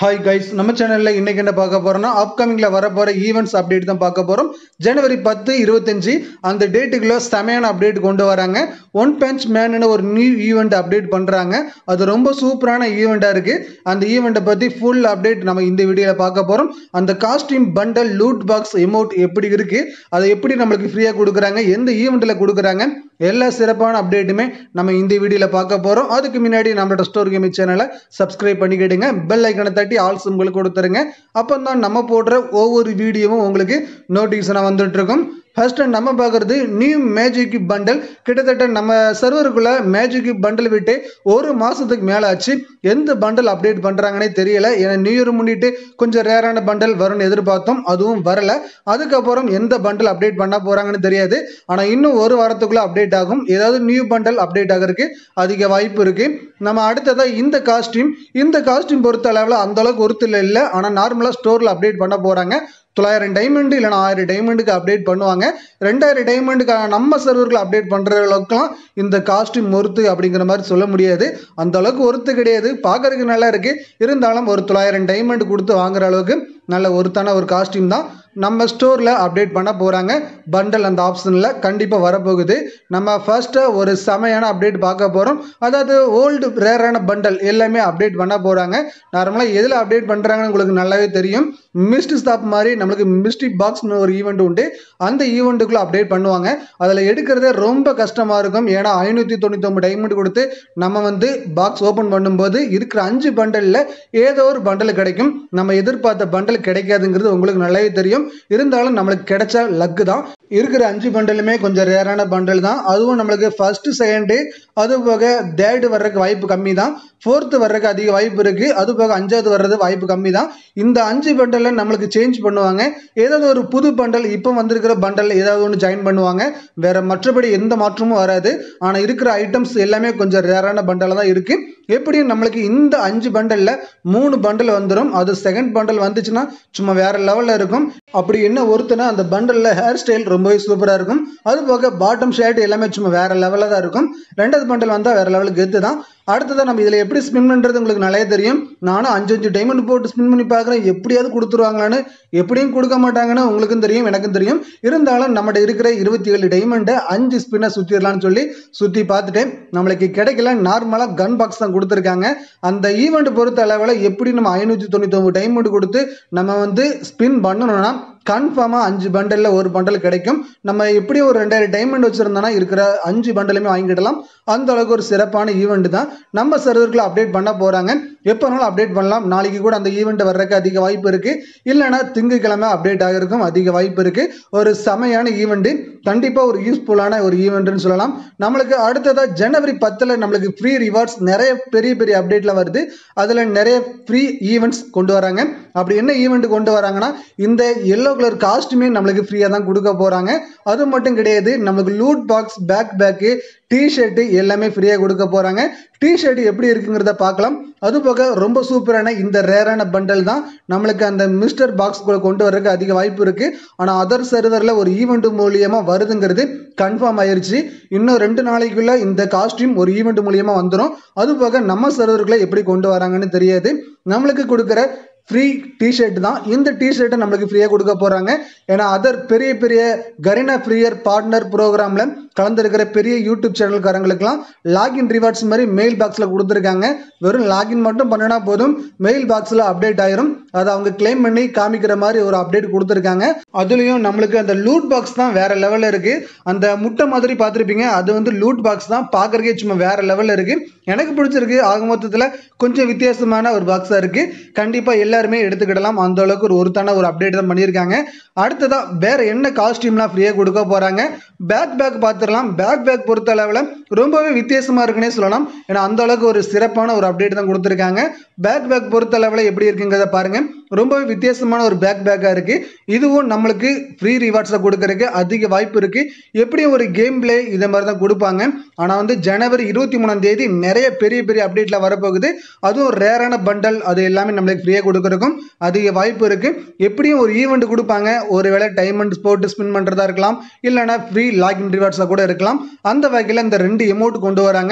hi guys நம்ம சேனலில் இன்னைக்கு என்ன பார்க்க போறோம்னா அப்கமிங்கில் வர போகிற ஈவெண்ட்ஸ் அப்டேட் தான் பார்க்க போகிறோம் ஜனவரி பத்து இருபத்தஞ்சு அந்த டேட்டுக்குள்ள செமையான அப்டேட் கொண்டு வராங்க ஒன் பஞ்ச் மேன்னு ஒரு நியூ ஈவெண்ட் அப்டேட் பண்ணுறாங்க அது ரொம்ப சூப்பரான ஈவெண்ட்டாக இருக்குது அந்த ஈவெண்ட்டை பற்றி ஃபுல் அப்டேட் நம்ம இந்த வீடியோவில் பார்க்க போகிறோம் அந்த costume bundle loot box amount எப்படி இருக்குது அதை எப்படி நம்மளுக்கு ஃப்ரீயாக கொடுக்குறாங்க எந்த ஈவெண்ட்டில் கொடுக்குறாங்க எல்லா சிறப்பான அப்டேட்டுமே நம்ம இந்த வீடியோவில் பார்க்க போகிறோம் அதுக்கு முன்னாடி நம்மளோட ஸ்டோர் கேமிங் சேனலை சப்ஸ்கிரைப் பண்ணிக்கிடுங்க பெல் ஐக்கனை தட்டி ஆல் சிம்பிள் கொடுத்துருங்க அப்போ தான் நம்ம போடுற ஒவ்வொரு வீடியோவும் உங்களுக்கு நோட்டிஃபிகேஷனாக வந்துட்டு இருக்கும் ஃபர்ஸ்ட் நம்ம பார்க்குறது நியூ மேஜிக் பண்டல் கிட்டத்தட்ட நம்ம சர்வருக்குள்ள மேஜிக் பண்டல் விட்டு ஒரு மாதத்துக்கு மேலே ஆச்சு எந்த பண்டல் அப்டேட் பண்ணுறாங்கன்னே தெரியல ஏன்னா நியூ இயர் முன்னிட்டு கொஞ்சம் ரேரான பண்டல் வரும்னு எதிர்பார்த்தோம் அதுவும் வரல அதுக்கப்புறம் எந்த பண்டல் அப்டேட் பண்ண போகிறாங்கன்னு தெரியாது ஆனால் இன்னும் ஒரு வாரத்துக்குள்ளே அப்டேட் ஆகும் ஏதாவது நியூ பண்டல் அப்டேட் ஆகிறதுக்கு அதிக வாய்ப்பு இருக்குது நம்ம அடுத்ததாக இந்த காஸ்டியூம் இந்த காஸ்டியூம் பொறுத்த அளவில் அந்த அளவுக்கு ஒருத்தில் இல்லை ஆனால் நார்மலாக ஸ்டோரில் அப்டேட் பண்ண போகிறாங்க தொள்ளாயிரம் டைமண்டு இல்லைனா ஆயிரம் டைமண்டுக்கு அப்டேட் பண்ணுவாங்க ரெண்டாயிரம் டைமண்டுக்கான நம்ம சர்வர்கள் அப்டேட் பண்ணுற அளவுக்குலாம் இந்த காஸ்டியூம் ஒருத்து அப்படிங்கிற மாதிரி சொல்ல முடியாது அந்த அளவுக்கு ஒருத்து கிடையாது பார்க்கறதுக்கு நல்லா இருக்குது இருந்தாலும் ஒரு தொள்ளாயிரம் டைமண்ட் கொடுத்து வாங்குற அளவுக்கு நல்ல ஒருத்தான ஒரு காஸ்டியூம் தான் நம்ம ஸ்டோரில் அப்டேட் பண்ண போகிறாங்க பண்டல் அந்த ஆப்ஷனில் கண்டிப்பாக வரப்போகுது நம்ம ஃபர்ஸ்ட்டாக ஒரு செமையான அப்டேட் பார்க்க போகிறோம் அதாவது ஓல்டு ரேரான பண்டல் எல்லாமே அப்டேட் பண்ண போகிறாங்க நார்மலாக எதில் அப்டேட் பண்ணுறாங்கன்னு உங்களுக்கு நல்லாவே தெரியும் மிஸ்ட் ஸ்டாப் மாதிரி நம்மளுக்கு மிஸ்டி பாக்ஸ்னு ஒரு ஈவெண்ட் உண்டு அந்த ஈவெண்ட்டுக்குள்ளே அப்டேட் பண்ணுவாங்க அதில் எடுக்கிறதே ரொம்ப கஷ்டமாக இருக்கும் ஏன்னா ஐநூற்றி தொண்ணூத்தொம்பது டைமண்ட் கொடுத்து நம்ம வந்து பாக்ஸ் ஓப்பன் பண்ணும்போது இருக்கிற அஞ்சு பண்டலில் ஏதோ ஒரு பண்டல் கிடைக்கும் நம்ம எதிர்பார்த்த பண்டல் கிடைக்காதுங்கிறது உங்களுக்கு நல்லாவே தெரியும் இருந்தாலும் நம்மளுக்கு கிடைச்ச லக்கு தான் இருக்கிற அஞ்சு பண்டலுமே கொஞ்சம் ரேரான பண்டல் தான் அதுவும் நம்மளுக்கு ஃபர்ஸ்ட் செகண்டு அது போக தேர்டு வர்றதுக்கு வாய்ப்பு கம்மி தான் ஃபோர்த்து வர்றதுக்கு அதிக வாய்ப்பு இருக்குது அது போக அஞ்சாவது வர்றது வாய்ப்பு கம்மி தான் இந்த அஞ்சு பண்டலில் நம்மளுக்கு சேஞ்ச் பண்ணுவாங்க ஏதாவது ஒரு புது பண்டல் இப்போ வந்திருக்கிற பண்டல் ஏதாவது ஒன்று ஜாயின் பண்ணுவாங்க வேற மற்றபடி எந்த மாற்றமும் வராது ஆனால் இருக்கிற ஐட்டம்ஸ் எல்லாமே கொஞ்சம் ரேரான பண்டலாக தான் இருக்குது எப்படியும் நம்மளுக்கு இந்த அஞ்சு பண்டலில் மூணு பண்டல் வந்துடும் அது செகண்ட் பண்டல் வந்துச்சுன்னா சும்மா வேற லெவலில் இருக்கும் அப்படி என்ன ஒருத்தனா அந்த பண்டலில் ஹேர் ஸ்டைல் ரொம்பவே சூப்பராக இருக்கும் அது போக பாட்டம் ஷர்ட் எல்லாமே சும்மா வேற லெவலில் தான் இருக்கும் ரெண்டாவது பண்டல் வந்தால் வேற லெவலுக்கு கெத்து தான் அடுத்ததான் நம்ம இதில் எப்படி ஸ்பின் பண்ணுறது உங்களுக்கு நிறைய தெரியும் நானும் அஞ்சு அஞ்சு டைமண்ட் போட்டு ஸ்பின் பண்ணி பார்க்குறேன் எப்படியாவது கொடுத்துருவாங்களான்னு எப்படியும் கொடுக்க மாட்டாங்கன்னு உங்களுக்கும் தெரியும் எனக்கும் தெரியும் இருந்தாலும் நம்மகிட்ட இருக்கிற இருபத்தி ஏழு டைமண்டை அஞ்சு ஸ்பின்னை சுற்றிடலான்னு சொல்லி சுற்றி பார்த்துட்டேன் நம்மளுக்கு கிடைக்கல நார்மலாக கன் பாக்ஸ் தான் கொடுத்துருக்காங்க அந்த ஈவெண்ட் பொறுத்த அளவில் எப்படி நம்ம ஐநூற்றி தொண்ணூத்தொம்பது டைமண்ட் கொடுத்து நம்ம வந்து ஸ்பின் பண்ணணும்னா கன்ஃபார்மாக அஞ்சு பண்டலில் ஒரு பண்டல் கிடைக்கும் நம்ம எப்படி ஒரு ரெண்டாயிரம் டைமண்ட் வச்சுருந்தோன்னா இருக்கிற அஞ்சு பண்டலுமே வாங்கிடலாம் அந்த அளவுக்கு ஒரு சிறப்பான ஈவெண்ட் தான் நம்ம சர்வர்களை அப்டேட் பண்ண போகிறாங்க எப்போனாலும் அப்டேட் பண்ணலாம் நாளைக்கு கூட அந்த ஈவெண்ட் வர்றதுக்கு அதிக வாய்ப்பு இருக்குது இல்லைனா திங்கக்கிழமை அப்டேட் ஆகிருக்கும் அதிக வாய்ப்பு இருக்குது ஒரு செமையான ஈவெண்ட்டு கண்டிப்பாக ஒரு யூஸ்ஃபுல்லான ஒரு ஈவெண்ட்டுன்னு சொல்லலாம் நம்மளுக்கு அடுத்ததாக ஜனவரி பத்தில் நம்மளுக்கு ஃப்ரீ ரிவார்ட்ஸ் நிறைய பெரிய பெரிய அப்டேட்டில் வருது அதில் நிறைய ஃப்ரீ ஈவெண்ட்ஸ் கொண்டு வராங்க அப்படி என்ன ஈவெண்ட் கொண்டு வராங்கன்னா இந்த எல்லோ கலர் காஸ்ட்டுமே நம்மளுக்கு ஃப்ரீயாக தான் கொடுக்க போகிறாங்க அது மட்டும் கிடையாது நமக்கு loot box pack pack tshirt எல்லாமே ஃப்ரீயாக கொடுக்க போகிறாங்க டிஷர்ட் எப்படி இருக்குங்கிறத பார்க்கலாம் அது போக ரொம்ப சூப்பரான இந்த ரேரான பண்டல் தான் நம்மளுக்கு அந்த மிஸ்டர் பாக்ஸ் கூட கொண்டு வர்றதுக்கு அதிக வாய்ப்பு இருக்குது ஆனால் அதர் சர்வரில் ஒரு ஈவெண்ட் மூலியமாக வருதுங்கிறது கன்ஃபார்ம் ஆயிருச்சு இன்னும் ரெண்டு நாளைக்குள்ள இந்த காஸ்டியூம் ஒரு ஈவெண்ட் மூலியமாக வந்துடும் அது போக நம்ம சர்வருக்குள்ளே எப்படி கொண்டு வராங்கன்னு தெரியாது நம்மளுக்கு கொடுக்குற ஃப்ரீ டிஷர்ட் தான் இந்த டிஷர்ட்டை நம்மளுக்கு ஃப்ரீயாக கொடுக்க போகிறாங்க ஏன்னா அதர் பெரிய பெரிய கரினா ஃப்ரீயர் பார்ட்னர் ப்ரோக்ராமில் கலந்துருக்கிற பெரிய யூடியூப் சேனல்காரங்களுக்குலாம் லாகின் ரிவார்ட்ஸ் மாதிரி மெயில் பாக்ஸில் கொடுத்துருக்காங்க வெறும் லாகின் மட்டும் பண்ணினா போதும் மெயில் பாக்ஸில் அப்டேட் ஆயிரும் அதை அவங்க கிளைம் பண்ணி காமிக்கிற மாதிரி ஒரு அப்டேட் கொடுத்துருக்காங்க அதுலேயும் நம்மளுக்கு அந்த லூட் பாக்ஸ் தான் வேற லெவலில் இருக்குது அந்த முட்டை மாதிரி பார்த்துருப்பீங்க அது வந்து லூட் பாக்ஸ் தான் பார்க்குறக்கே சும்மா வேற லெவலில் இருக்குது எனக்கு பிடிச்சிருக்கு ஆக மொத்தத்தில் கொஞ்சம் வித்தியாசமான ஒரு பாக்ஸாக இருக்குது கண்டிப்பாக எல்லாருமே எடுத்துக்கிடலாம் அந்த அளவுக்கு ஒரு ஒருத்தான ஒரு அப்டேட் தான் பண்ணியிருக்காங்க அடுத்ததாக வேற என்ன காஸ்டியூம்லாம் ஃப்ரீயாக கொடுக்க போகிறாங்க பேக் பேக் பார்த்துடலாம் பேக் பேக் பொறுத்த அளவில் ரொம்பவே வித்தியாசமாக இருக்குன்னே சொல்லலாம் ஏன்னா அந்த அளவுக்கு ஒரு சிறப்பான ஒரு அப்டேட் தான் கொடுத்துருக்காங்க பேக் பேக் பொறுத்த அளவில் எப்படி இருக்குங்கிறத பாருங்கள் ரொம்பவே வித்தியாசமான ஒரு பேக் பேக்காக இருக்குது இதுவும் நம்மளுக்கு ஃப்ரீ ரிவார்ட்ஸை கொடுக்கறதுக்கு அதிக வாய்ப்பு இருக்குது எப்படியும் ஒரு கேம் பிளே இதை மாதிரி தான் கொடுப்பாங்க ஆனால் வந்து ஜனவரி இருபத்தி மூணாம் தேதி நிறைய பெரிய பெரிய அப்டேட்டில் வரப்போகுது அதுவும் ரேரான பண்டல் அது எல்லாமே நம்மளுக்கு ஃப்ரீயாக கொடுக்குறக்கும் அதிக வாய்ப்பு இருக்குது எப்படியும் ஒரு ஈவெண்ட் கொடுப்பாங்க ஒருவேளை டைமண்ட் போட்டு ஸ்பின் பண்ணுறதா இருக்கலாம் இல்லைனா ஃப்ரீ லாகின் ரிவார்ட்ஸாக கூட இருக்கலாம் அந்த வகையில் இந்த ரெண்டு எமௌண்ட் கொண்டு வராங்க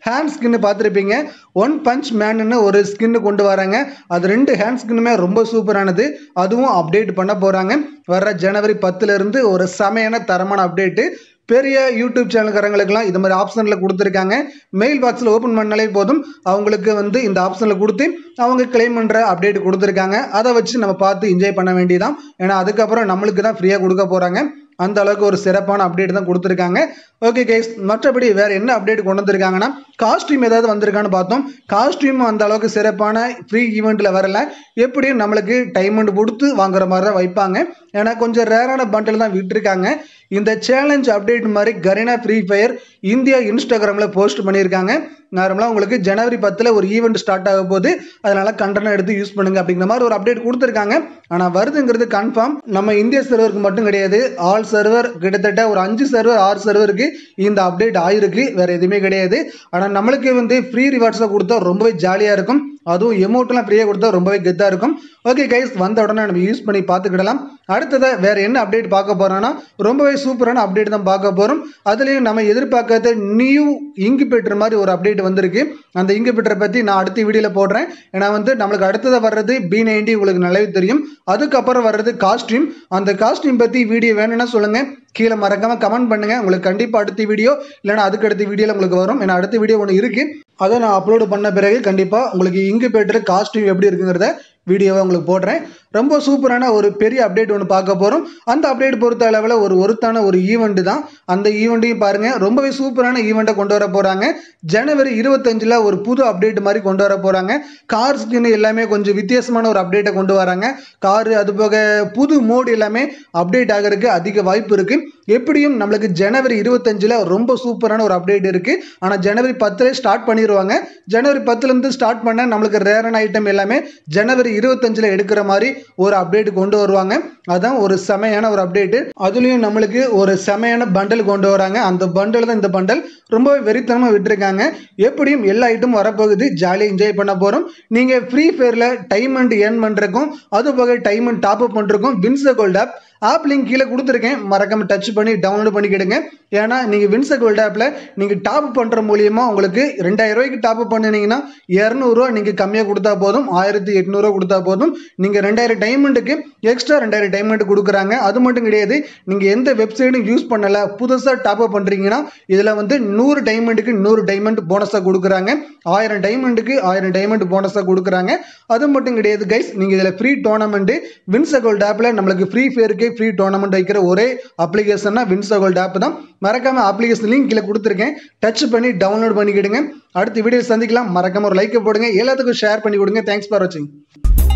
ஹேண்ட் ஸ்கின்னு பார்த்துருப்பீங்க ஒன் பஞ்ச் மேன்னு ஒரு ஸ்கின்னு கொண்டு வராங்க அது ரெண்டு ஹேண்ட் ஸ்கின்னுமே ரொம்ப சூப்பரானது அதுவும் அப்டேட் பண்ண போகிறாங்க வர்ற ஜனவரி பத்துலேருந்து ஒரு செமையான தரமான அப்டேட்டு பெரிய யூடியூப் சேனல்காரங்களுக்கெல்லாம் இது மாதிரி ஆப்ஷனில் கொடுத்துருக்காங்க மெயில் பாக்ஸில் ஓப்பன் பண்ணாலே போதும் அவங்களுக்கு வந்து இந்த ஆப்ஷனில் கொடுத்து அவங்க கிளைம் பண்ணுற அப்டேட் கொடுத்துருக்காங்க அதை வச்சு நம்ம பார்த்து என்ஜாய் பண்ண வேண்டியதான் ஏன்னா அதுக்கப்புறம் நம்மளுக்கு தான் ஃப்ரீயாக கொடுக்க போகிறாங்க அந்த அளவுக்கு ஒரு சிறப்பான அப்டேட் தான் கொடுத்துருக்காங்க ஓகே கைஸ் மற்றபடி வேற என்ன அப்டேட் கொண்டு வந்திருக்காங்கன்னா காஸ்டியூம் ஏதாவது வந்திருக்கான்னு பார்த்தோம் காஸ்டியூம் அந்த அளவுக்கு சிறப்பான ஃப்ரீ ஈவெண்ட்டில் வரல எப்படியும் நம்மளுக்கு டைமண்ட் கொடுத்து வாங்குற மாதிரி தான் வைப்பாங்க ஏன்னா கொஞ்சம் ரேரான பண்டில் தான் விட்டுருக்காங்க இந்த சேலஞ்ச் அப்டேட் மாதிரி கரீனா ஃப்ரீ ஃபயர் இந்தியா இன்ஸ்டாகிராமில் போஸ்ட் பண்ணியிருக்காங்க நார்மலாக உங்களுக்கு ஜனவரி பத்தில் ஒரு ஈவெண்ட் ஸ்டார்ட் ஆக போது அதனால கண்டனம் எடுத்து யூஸ் பண்ணுங்க அப்படிங்கிற மாதிரி ஒரு அப்டேட் கொடுத்துருக்காங்க ஆனால் வருதுங்கிறது கன்ஃபார்ம் நம்ம இந்திய சர்வருக்கு மட்டும் கிடையாது ஆல் சர்வர் கிட்டத்தட்ட ஒரு அஞ்சு சர்வர் ஆறு சர்வருக்கு இந்த அப்டேட் ஆயிருக்கு வேற எதுவுமே கிடையாது ஆனால் நம்மளுக்கு வந்து ஃப்ரீ ரிவார்ட்ஸை கொடுத்தா ரொம்பவே ஜாலியாக இருக்கும் அதுவும் எமௌண்ட்லாம் ஃப்ரீயாக கொடுத்தா ரொம்பவே கெத்தாக இருக்கும் ஓகே கைஸ் வந்த உடனே நம்ம யூஸ் பண்ணி பார்த்துக்கிடலாம் அடுத்ததாக வேற என்ன அப்டேட் பார்க்க போறோம்னா ரொம்பவே சூப்பரான அப்டேட் தான் பார்க்க போகிறோம் அதுலேயும் நம்ம எதிர்பார்க்காத நியூ இங்குபேட்டர் மாதிரி ஒரு அப்டேட் வந்திருக்கு அந்த இங்குபேட்டரை பற்றி நான் அடுத்த வீடியோவில் போடுறேன் ஏன்னா வந்து நம்மளுக்கு அடுத்ததாக வர்றது பி நைன்டி உங்களுக்கு நல்லாவே தெரியும் அதுக்கப்புறம் வர்றது காஸ்டியூம் அந்த காஸ்டியூம் பற்றி வீடியோ வேணும்னா சொல்லுங்கள் கீழே மறக்காம கமெண்ட் பண்ணுங்க உங்களுக்கு கண்டிப்பாக அடுத்த வீடியோ இல்லைன்னா அதுக்கு அடுத்த வீடியோவில் உங்களுக்கு வரும் ஏன்னா அடுத்த வீடியோ ஒன்று இருக்கு அதை நான் அப்லோடு பண்ண பிறகு கண்டிப்பாக உங்களுக்கு இங்குபேட்டர் காஸ்டியூம் எப்படி இருக்குங்கிறத வீடியோவை உங்களுக்கு போடுறேன் ரொம்ப சூப்பரான ஒரு பெரிய அப்டேட் ஒன்று பார்க்க போகிறோம் அந்த அப்டேட் பொறுத்த அளவில் ஒரு ஒருத்தான ஒரு ஈவெண்ட் தான் அந்த ஈவெண்ட்டையும் பாருங்கள் ரொம்பவே சூப்பரான ஈவெண்ட்டை கொண்டு வர போகிறாங்க ஜனவரி இருபத்தஞ்சில் ஒரு புது அப்டேட் மாதிரி கொண்டு வர போகிறாங்க கார் ஸ்கின் எல்லாமே கொஞ்சம் வித்தியாசமான ஒரு அப்டேட்டை கொண்டு வராங்க காரு அது போக புது மோடு எல்லாமே அப்டேட் ஆகிறதுக்கு அதிக வாய்ப்பு இருக்குது எப்படியும் நம்மளுக்கு ஜனவரி இருபத்தஞ்சில் ரொம்ப சூப்பரான ஒரு அப்டேட் இருக்குது ஆனால் ஜனவரி பத்தில் ஸ்டார்ட் பண்ணிடுவாங்க ஜனவரி பத்துலேருந்து ஸ்டார்ட் பண்ண நம்மளுக்கு ரேரான ஐட்டம் எல்லாமே ஜனவரி இருபத்தஞ்சில் எடுக்கிற மாதிரி ஒரு அப்டேட் கொண்டு வருவாங்க அதான் ஒரு செமையான ஒரு அப்டேட்டு அதுலேயும் நம்மளுக்கு ஒரு செமையான பண்டல் கொண்டு வராங்க அந்த பண்டல் தான் இந்த பண்டல் ரொம்பவே வெறித்தனமாக விட்டுருக்காங்க எப்படியும் எல்லா ஐட்டமும் வரப்போகுது ஜாலியாக என்ஜாய் பண்ண போகிறோம் நீங்கள் ஃப்ரீ ஃபயரில் டைம் அண்ட் ஏர்ன் பண்ணுறக்கும் அது போக டைம் அண்ட் டாப் அப் பண்ணுறக்கும் WinZO gold app app link கீழே கொடுத்துருக்கேன் மறக்காம டச் பண்ணி டவுன்லோட் பண்ணிக்கிடுங்க ஏன்னா நீங்கள் வின்ச கோல்ட் ஆப்பில் நீங்கள் டாப் பண்ணுற மூலியமாக உங்களுக்கு ரெண்டாயிரம் ரூபாய்க்கு டாப் அப் பண்ணினீங்கன்னா இரநூறுவா நீங்கள் கம்மியாக கொடுத்தா போதும் ஆயிரத்தி எட்நூறுவா கொடுத்தா போதும் நீங்கள் ரெண்டாயிரம் டைமண்டுக்கு எக்ஸ்ட்ரா ரெண்டாயிரம் டைமண்ட் கொடுக்குறாங்க அது மட்டும் கிடையாது நீங்கள் எந்த வெப்சைட்டும் யூஸ் பண்ணலை புதுசாக டாப் அப் பண்ணுறீங்கன்னா இதில் வந்து நூறு டைமண்டுக்கு நூறு டைமண்ட் போனஸாக கொடுக்குறாங்க ஆயிரம் டைமண்டுக்கு ஆயிரம் டைமண்ட் போனஸாக கொடுக்குறாங்க அது மட்டும் கிடையாது கைஸ் நீங்கள் இதில் ஃப்ரீ டோர்னமெண்ட்டு வின்ச கோல்ட் ஆப்பில் நம்மளுக்கு ஃப்ரீ ஃபயருக்கு ஃப்ரீ டோர்னமெண்ட் வைக்கிற ஒரே அப்ளிகேஷன்னா வின்ச கோல்ட் ஆப் தான் மறக்காம அப்ளிகேஷன் லிங்க் கீழே கொடுத்துருக்கேன் டச் பண்ணி டவுன்லோட் பண்ணிக்கிடுங்க அடுத்த வீடியோ சந்திக்கலாம் மறக்காம ஒரு லைக்கை போடுங்க எல்லாத்துக்கும் ஷேர் பண்ணி கொடுங்க தேங்க்ஸ் ஃபார் வாட்சிங்